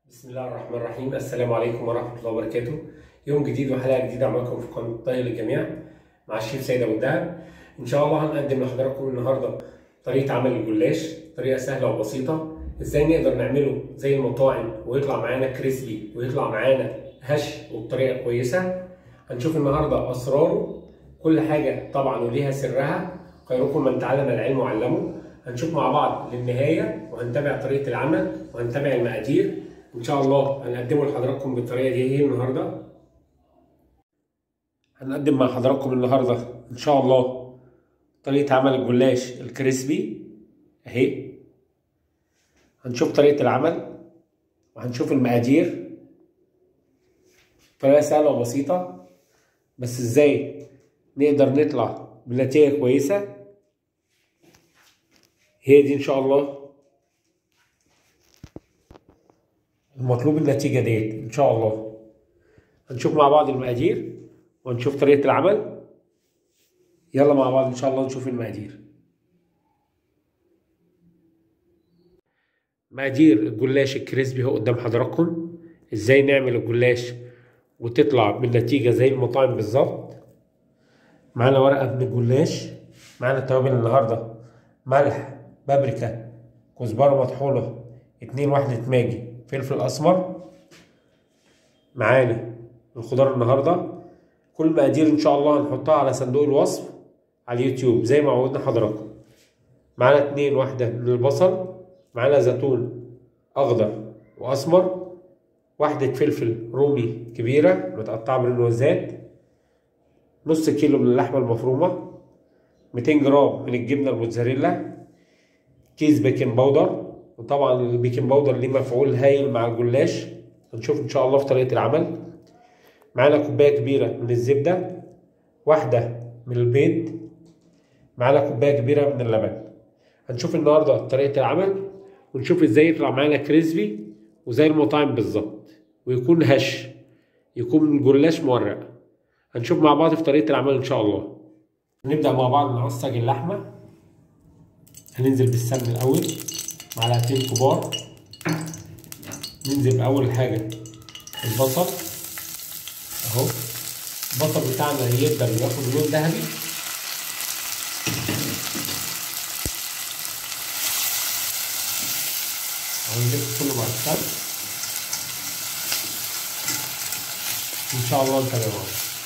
بسم الله الرحمن الرحيم السلام عليكم ورحمة الله وبركاته يوم جديد وحلقة جديدة معاكم في قناة طيب للجميع مع الشيف سيد أبو الدهب إن شاء الله هنقدم لحضراتكم النهاردة طريقة عمل الجلاش طريقة سهلة وبسيطة إزاي نقدر نعمله زي المطاعم ويطلع معانا كريسبي ويطلع معانا هش وبطريقة كويسة هنشوف النهاردة أسراره كل حاجة طبعا وليها سرها خيركم من تعلم العلم وعلمه هنشوف مع بعض للنهاية وهنتابع طريقة العمل وهنتابع المقادير ان شاء الله هنقدمه لحضراتكم بالطريقه دي ايه النهارده هنقدم مع حضراتكم النهارده ان شاء الله طريقه عمل الجلاش الكريسبي اهي هنشوف طريقه العمل وهنشوف المقادير طريقه سهله وبسيطه بس ازاي نقدر نطلع بنتيجه كويسه هي دي ان شاء الله المطلوب النتيجة ديت إن شاء الله هنشوف مع بعض المقادير وهنشوف طريقة العمل يلا مع بعض إن شاء الله نشوف المقادير مقادير الجلاش الكريسبي هو قدام حضراتكم ازاي نعمل الجلاش وتطلع بالنتيجة زي المطاعم بالظبط معانا ورقة من الجلاش معانا توابل النهاردة ملح بابريكا كزبرة مطحونة اتنين وحدة ماجي فلفل اسمر معانا الخضار النهارده كل مقادير ان شاء الله هنحطها على صندوق الوصف على اليوتيوب زي ما عودنا حضراتكم معانا اتنين واحده من البصل معانا زيتون اخضر واسمر واحدة فلفل رومي كبيرة متقطعة بالنوزات نص كيلو من اللحمة المفرومة 200 جرام من الجبنة الموتزاريلا كيس بيكنج باودر وطبعا البيكنج باودر ليه مفعول هايل مع الجلاش هنشوف ان شاء الله في طريقه العمل معانا كوبايه كبيره من الزبده واحده من البيض معانا كوبايه كبيره من اللبن هنشوف النهارده طريقه العمل ونشوف ازاي يطلع معانا كريسبي وزي المطاعم بالظبط ويكون هش يكون الجلاش مورق هنشوف مع بعض في طريقه العمل ان شاء الله هنبدا مع بعض نعصج اللحمه هننزل بالسمن الاول معلقتين كبار ننزل بأول حاجة البصل أهو البصل بتاعنا يقدر ياخد لون ذهبي أهو نلف كله مع السمن إن شاء الله نتابعه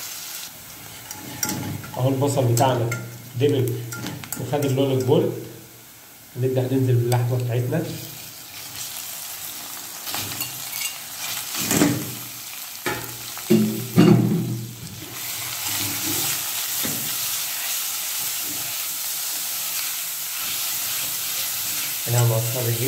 أهو البصل بتاعنا دبل وخد اللون الجولد نبدأ ننزل باللحمة بتاعتنا انا موصلها اهي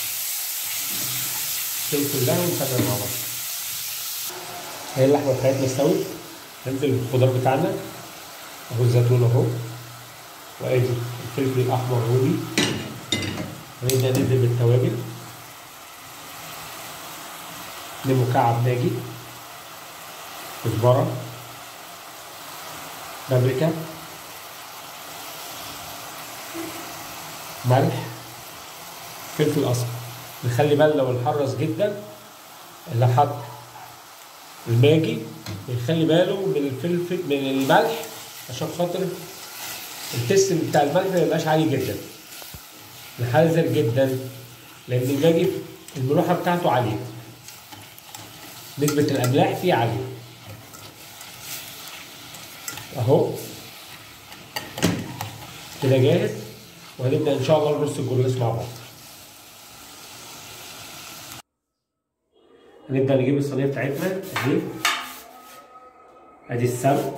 دول كلها ونكمل مع بعض هي اللحمة بتاعتنا استوت ننزل بالخضار بتاعنا اهو الزيتون اهو وادي الفلفل الاحمر رومي ونبدا ننزل بالتوابل مكعب ماجي كزبره بابريكا ملح فلفل اسمر نخلي بالنا ونحرص جدا اللي حط الماجي يخلي باله من الفلفل من الملح عشان خاطر التست بتاع الملح ما يبقاش عالي جدا نحذر جدا لان الماجي الملوحه بتاعته عاليه نسبه الاملاح فيه عاليه اهو كده جاهز وهنبدا ان شاء الله نرص الجلاش مع بعض هنبدا نجيب الصينيه بتاعتنا اهي ادي السمن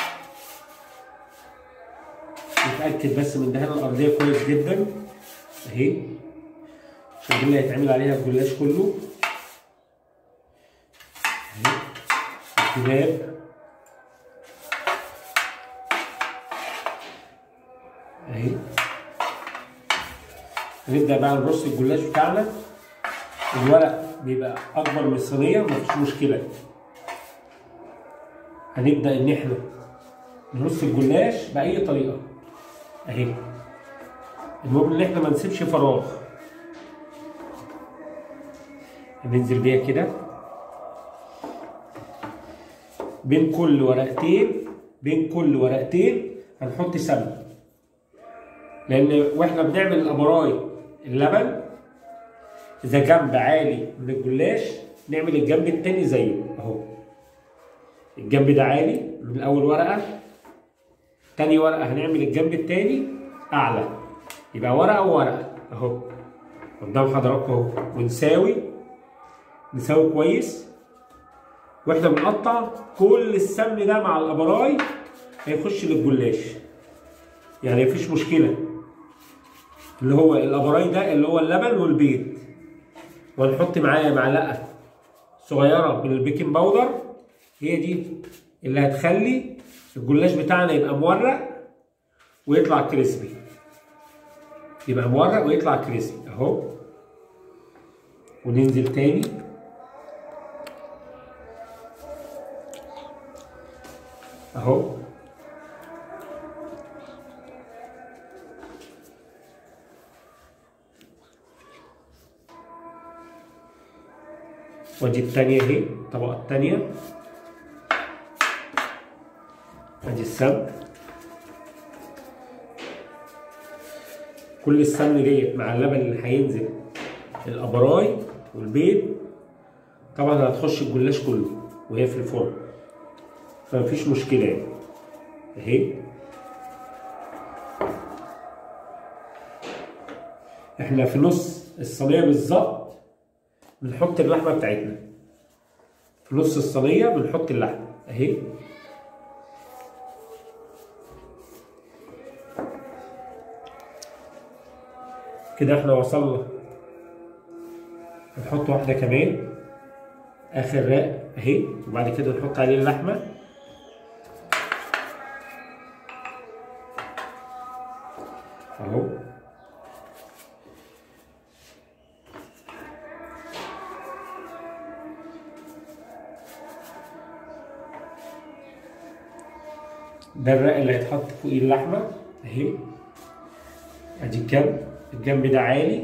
نتاكد بس من دهان الارضيه كويس جدا اهي عشان دي اللي هيتعمل عليها الجلاش كله اهي الكباب اهي هنبدا بقى نرص الجلاش بتاعنا الورق بيبقى اكبر من الصينيه مفيش مشكله هنبدا ان احنا نرص الجلاش باي طريقه اهي المهم ان احنا ما نسيبش فراغ هننزل بيها كده بين كل ورقتين بين كل ورقتين هنحط سمن لان واحنا بنعمل الابراي اللبن اذا جنب عالي من الجلاش نعمل الجنب التاني زيه اهو الجنب ده عالي من اول ورقه تاني ورقه هنعمل الجنب التاني اعلى يبقى ورقه وورقه اهو قدام حضراتكم اهو ونساوي نساوي كويس واحنا بنقطع كل السمن ده مع الابراي هيخش للجلاش يعني مفيش مشكله اللي هو الابراي ده اللي هو اللبن والبيض وهنحط معاه معلقه صغيره من البيكنج باودر هي دي اللي هتخلي الجلاش بتاعنا يبقى مورق ويطلع كريسبي يبقى مورق ويطلع كريسبي اهو وننزل تاني اهو ودي التانية اهي الطبقة التانية ادي السمن كل السمن ديت مع اللبن اللي هينزل الابراي والبيض طبعا هتخش الجلاش كله وهي في الفرن فمفيش مشكلة يعني اهي احنا في نص الصينية بالظبط بنحط اللحمة بتاعتنا في نص الصينية بنحط اللحمة اهي كده احنا وصلنا نحط واحدة كمان اخر راق اهي وبعد كده نحط عليه اللحمة اهو ده الرق اللي هيتحط فوقيه اللحمة اهي ادي الجنب الجنب ده عالي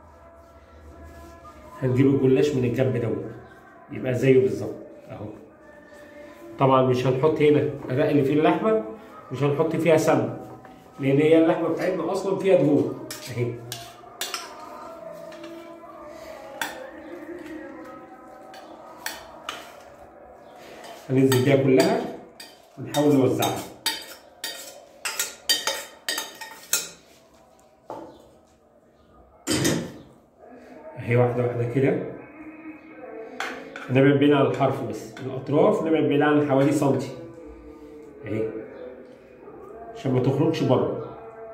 هنجيب الجلاش من الجنب دوت يبقى زيه بالظبط اهو طبعا مش هنحط هنا الرق اللي فيه اللحمة مش هنحط فيها سمن لان هي اللحمة بتاعتنا اصلا فيها دهون اهي هننزل بيها كلها ونحاول نوزعها اهي واحدة واحدة كده نبعد بعيد عن الحرف بس الأطراف نبعد بعيد عن حوالي سنتي اهي عشان ما تخرجش بره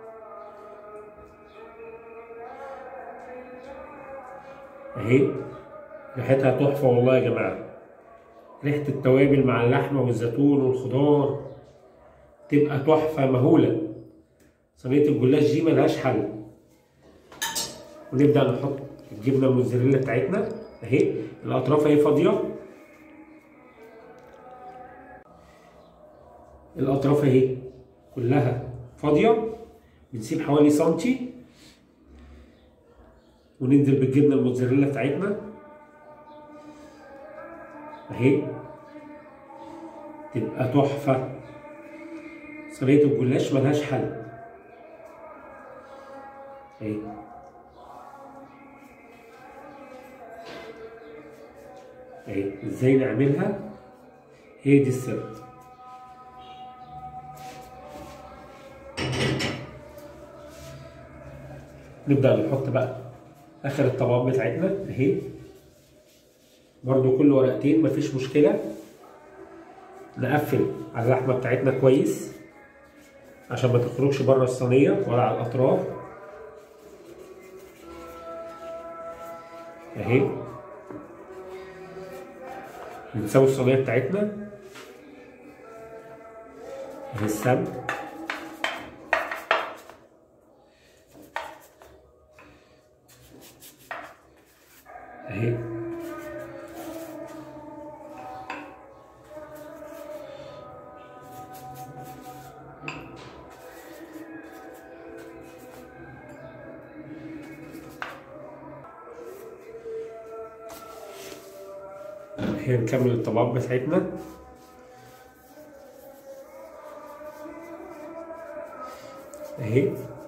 اهي ريحتها تحفة والله يا جماعة ريحة التوابل مع اللحمة والزيتون والخضار تبقى تحفة مهولة صينية الجلاش دي ملهاش حل ونبدأ نحط الجبنة الموتزاريلا بتاعتنا اهي الأطراف اهي فاضية الأطراف اهي كلها فاضية بنسيب حوالي سنتي وننزل بالجبنة الموتزاريلا بتاعتنا اهي تبقى تحفة صينية الجلاش ملهاش حل اهي اهي ازاي نعملها هي دي السر نبدأ نحط بقى آخر الطبقات بتاعتنا اهي برضو كل ورقتين مفيش مشكلة نقفل على اللحمة بتاعتنا كويس عشان ما تخرجش بره الصينية ولا على الأطراف اهي بنسوي الصينية بتاعتنا اهي السمن اهي اهي نكمل الطبقات بتاعتنا اهي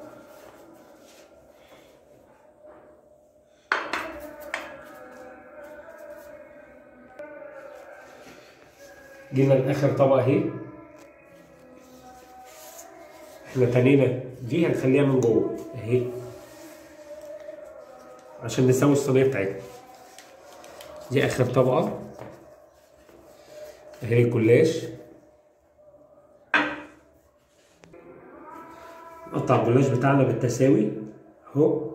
جينا لاخر طبقه اهي احنا تنينا دي هنخليها من جوه اهي عشان نسوي الصينيه بتاعتنا دي اخر طبقه اهي الجلاش نقطع الجلاش بتاعنا بالتساوي اهو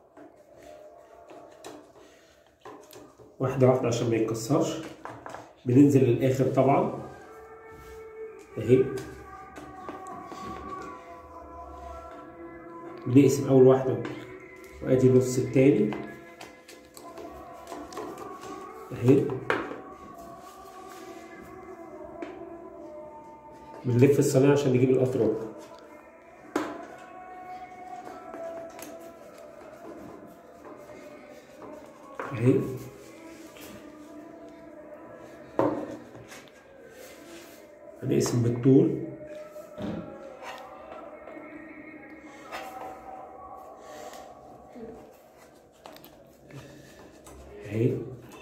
واحده واحده عشان ما يتكسرش بننزل للاخر طبعا اهي بنقسم اول واحده وادي نص التاني اهي بنلف الصينيه عشان نجيب الاطراف اهي هنقسم بالطول اهي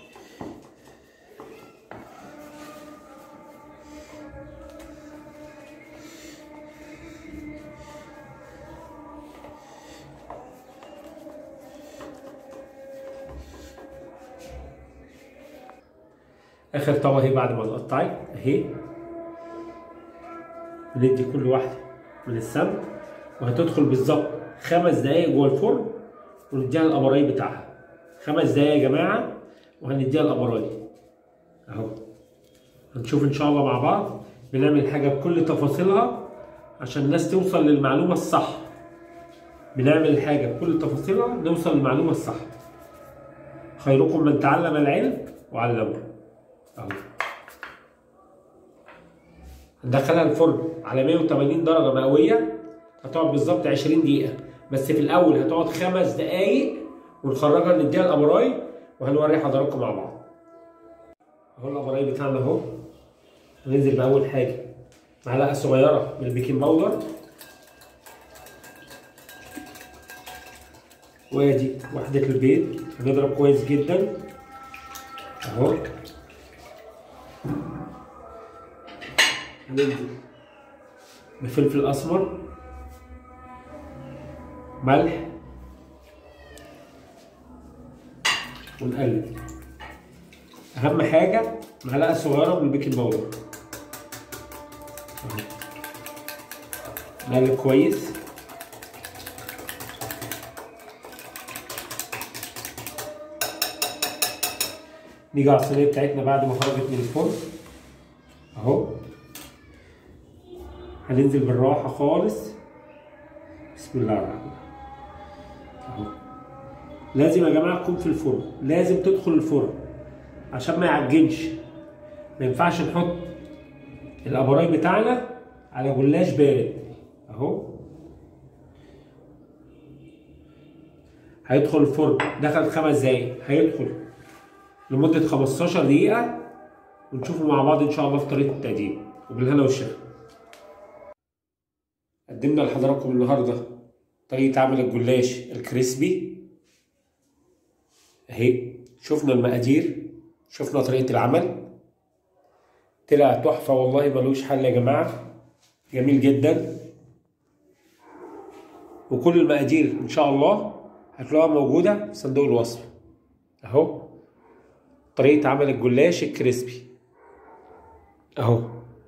اخر طبقه اهي بعد ما اتقطعت اهي بندي كل واحده من السمك وهتدخل بالظبط خمس دقايق جوه الفرن ونديها القمراي بتاعها خمس دقايق يا جماعه وهنديها القمراي اهو هنشوف ان شاء الله مع بعض بنعمل حاجه بكل تفاصيلها عشان الناس توصل للمعلومه الصح بنعمل الحاجه بكل تفاصيلها نوصل للمعلومه الصح خيركم من تعلم العلم وعلمه اهو هندخلها الفرن على 180 درجه مئويه هتقعد بالظبط 20 دقيقه بس في الاول هتقعد خمس دقايق ونخرجها نديها القمراي وهنوري حضراتكم مع بعض اهو القمراي بتاعنا اهو هننزل باول حاجه معلقه صغيره من البيكنج باودر وادي وحده البيض هنضرب كويس جدا اهو هننزل بفلفل اسمر ملح ونقلب اهم حاجه معلقه صغيره من البيكنج باودر أهو. نقلب كويس نيجي على الصينيه بتاعتنا بعد ما خرجت من الفرن اهو هننزل بالراحه خالص بسم الله الرحمن الرحيم اهو لازم يا جماعه تكون في الفرن لازم تدخل الفرن عشان ما يعجنش ما ينفعش نحط الابراج بتاعنا على جلاش بارد اهو هيدخل الفرن دخل خمس دقايق هيدخل لمدة 15 دقيقة ونشوفه مع بعض إن شاء الله في طريقة التقديم وبالهنا والشفا. قدمنا لحضراتكم النهاردة طريقة عمل الجلاش الكريسبي أهي شفنا المقادير شفنا طريقة العمل طلع تحفة والله ملوش حل يا جماعة جميل جدا وكل المقادير إن شاء الله هتلاقوها موجودة في صندوق الوصف أهو طريقة عمل الجلاش الكريسبي اهو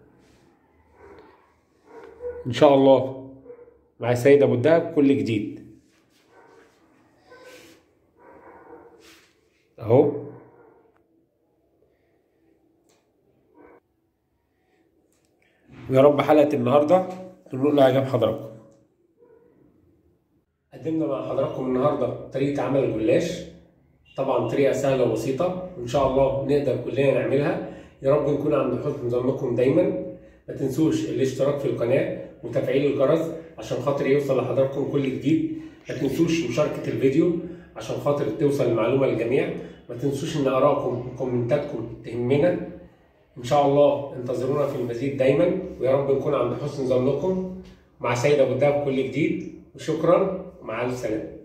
ان شاء الله مع سيد ابو الدهب كل جديد اهو ويا رب حلقة النهاردة تنول إعجاب حضراتكم قدمنا مع حضراتكم النهاردة طريقة عمل الجلاش طبعا طريقة سهلة وبسيطة وإن شاء الله نقدر كلنا نعملها يا رب نكون عند حسن ظنكم دايما ما تنسوش الاشتراك في القناة وتفعيل الجرس عشان خاطر يوصل لحضراتكم كل جديد ما تنسوش مشاركة الفيديو عشان خاطر توصل المعلومة للجميع ما تنسوش ان ارائكم وكومنتاتكم تهمنا ان شاء الله انتظرونا في المزيد دايما ويا رب نكون عند حسن ظنكم مع سيد ابو الدهب كل جديد وشكرا ومع الف سلامه